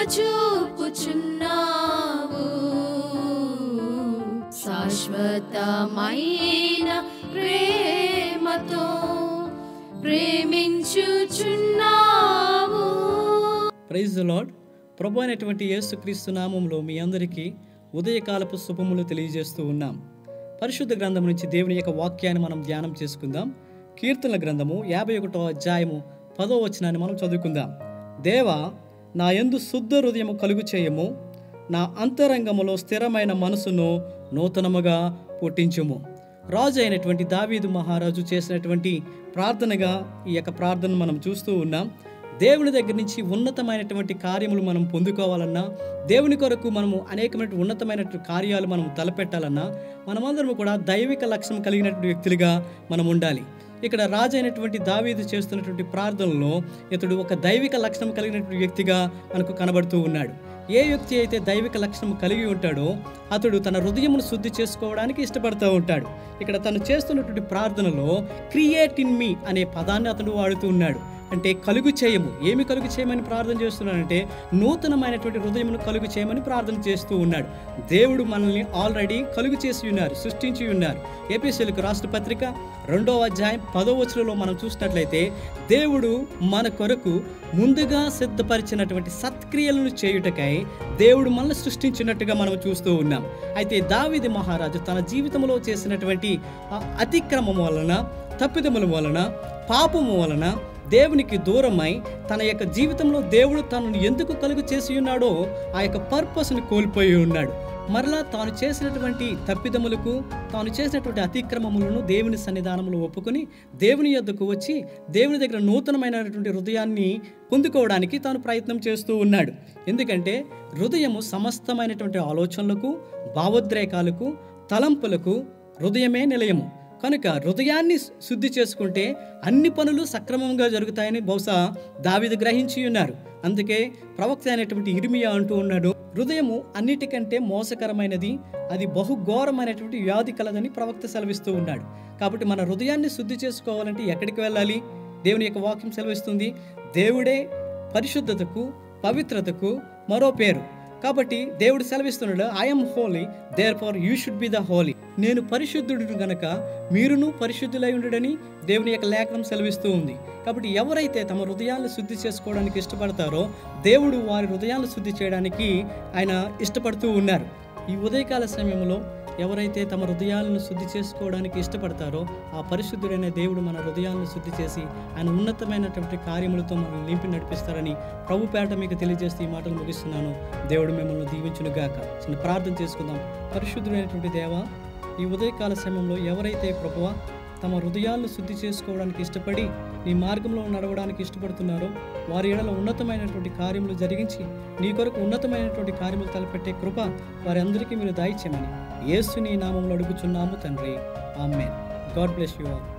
చూపుచున్నావు శాశ్వతమైన ప్రేమతో ప్రేమించుచున్నావు praise lord ప్రభు అయినటువంటి యేసుక్రీస్తు నామంలో మీ అందరికీ ఉదయకాలపు శుభములు తెలియజేస్తూ ఉన్నాం పరిశుద్ధ గ్రంథం నుంచి దేవుని యొక్క వాక్యాన్ని మనం ధ్యానం చేసుకుందాం కీర్తనల గ్రంథము యాభై ఒకటో అధ్యాయము పదో వచనాన్ని మనం చదువుకుందాం దేవా నా యందు శుద్ధ హృదయము కలుగు చేయము నా అంతరంగములో స్థిరమైన మనసును నూతనముగా పుట్టించుము రాజు అయినటువంటి దావీదు మహారాజు చేసినటువంటి ప్రార్థనగా ఈ యొక్క ప్రార్థన మనం చూస్తూ ఉన్నాం దేవుని దగ్గర నుంచి ఉన్నతమైనటువంటి కార్యములు మనం పొందుకోవాలన్నా దేవుని కొరకు మనము అనేకమైన ఉన్నతమైనటువంటి కార్యాలు మనం తలపెట్టాలన్నా మనమందరం కూడా దైవిక లక్ష్యం కలిగినటువంటి వ్యక్తులుగా మనం ఉండాలి ఇక్కడ రాజు అయినటువంటి దావీదు చేస్తున్నటువంటి ప్రార్థనలో ఇతడు ఒక దైవిక లక్షణం కలిగినటువంటి వ్యక్తిగా మనకు కనబడుతూ ఉన్నాడు ఏ వ్యక్తి అయితే దైవిక లక్షణం కలిగి ఉంటాడో అతడు తన హృదయమును శుద్ధి చేసుకోవడానికి ఇష్టపడుతూ ఉంటాడు ఇక్కడ తను చేస్తున్నటువంటి ప్రార్థనలో క్రియేట్ ఇన్ మీ అనే పదాన్ని అతడు వాడుతూ ఉన్నాడు అంటే కలుగు చేయము ఏమి కలుగు చేయమని ప్రార్థన చేస్తున్నాడంటే నూతనమైనటువంటి హృదయమును కలుగు చేయమని ప్రార్థన చేస్తూ ఉన్నాడు దేవుడు మనల్ని ఆల్రెడీ కలుగు చేసి ఉన్నారు సృష్టించి ఉన్నారు ఏపీసీలకు రాష్ట్ర పత్రిక రెండవ అధ్యాయం పదో వచనంలో మనం చూసినట్లయితే దేవుడు మన కొరకు ముందుగా సిద్ధపరిచినటువంటి సత్క్రియలను చేయుటకై దేవుడు మనల్ని సృష్టించినట్టుగా మనం చూస్తూ ఉన్నాం అయితే దావిది మహారాజు తన జీవితంలో చేసినటువంటి ఆ అతిక్రమం వలన తప్పిదముల వలన పాపము వలన దేవునికి దూరమై తన యొక్క జీవితంలో దేవుడు తనను ఎందుకు కలుగు చేసి ఉన్నాడో ఆ యొక్క పర్పస్ని కోల్పోయి ఉన్నాడు మరలా తాను చేసినటువంటి తప్పిదములకు తాను చేసినటువంటి అతిక్రమములను దేవుని సన్నిధానంలో ఒప్పుకొని దేవుని యొద్దకు వచ్చి దేవుని దగ్గర నూతనమైనటువంటి హృదయాన్ని పొందుకోవడానికి తాను ప్రయత్నం చేస్తూ ఉన్నాడు ఎందుకంటే హృదయము సమస్తమైనటువంటి ఆలోచనలకు భావోద్రేకాలకు తలంపులకు హృదయమే నిలయము కనుక హృదయాన్ని శుద్ధి చేసుకుంటే అన్ని పనులు సక్రమంగా జరుగుతాయని బహుశా దావిది గ్రహించి ఉన్నారు అందుకే ప్రవక్త అయినటువంటి ఇర్మియా అంటూ ఉన్నాడు హృదయము అన్నిటికంటే మోసకరమైనది అది బహుఘోరమైనటువంటి వ్యాధి కలదని ప్రవక్త సెలవిస్తూ ఉన్నాడు కాబట్టి మన హృదయాన్ని శుద్ధి చేసుకోవాలంటే ఎక్కడికి వెళ్ళాలి దేవుని యొక్క వాక్యం సెలవిస్తుంది దేవుడే పరిశుద్ధతకు పవిత్రతకు మరో పేరు కాబట్టి దేవుడు సెలవిస్తున్నాడు I'm holy therefore you should be the holy నేను పరిశుద్ధుడు గనక మీరును పరిశుద్ధులై ఉండడని దేవుని యొక్క లేఖనం సెలవిస్తూ ఉంది కాబట్టి ఎవరైతే తమ హృదయాలను శుద్ధి చేసుకోవడానికి ఇష్టపడతారో దేవుడు వారి హృదయాలను శుద్ధి చేయడానికి ఆయన ఇష్టపడుతూ ఉన్నారు ఈ ఉదయకాల సమయంలో ఎవరైతే తమ హృదయాలను శుద్ధి చేసుకోవడానికి ఇష్టపడతారో ఆ పరిశుద్ధుడైన దేవుడు మన హృదయాలను శుద్ధి చేసి ఆయన ఉన్నతమైనటువంటి కార్యములతో మనల్ని నింపి నడిపిస్తారని ప్రభు పేట మీకు తెలియజేస్తూ ఈ మాటలు ముగిస్తున్నాను దేవుడు మిమ్మల్ని దీవించును గాక చిన్న ప్రార్థన చేసుకుందాం పరిశుద్ధుడైనటువంటి దేవ ఈ ఉదయకాల సమయంలో ఎవరైతే ప్రభువ తమ హృదయాలను శుద్ధి చేసుకోవడానికి ఇష్టపడి నీ మార్గంలో నడవడానికి ఇష్టపడుతున్నారో వారి ఎడల ఉన్నతమైనటువంటి కార్యములు జరిగించి నీ కొరకు ఉన్నతమైనటువంటి కార్యములు తలపెట్టే కృప వారి అందరికీ మీరు దాయిచ్యమని యేసు నీ నామంలో అడుగుచున్నాము తండ్రి ఆమె గాడ్ బ్లెస్ యూ ఆల్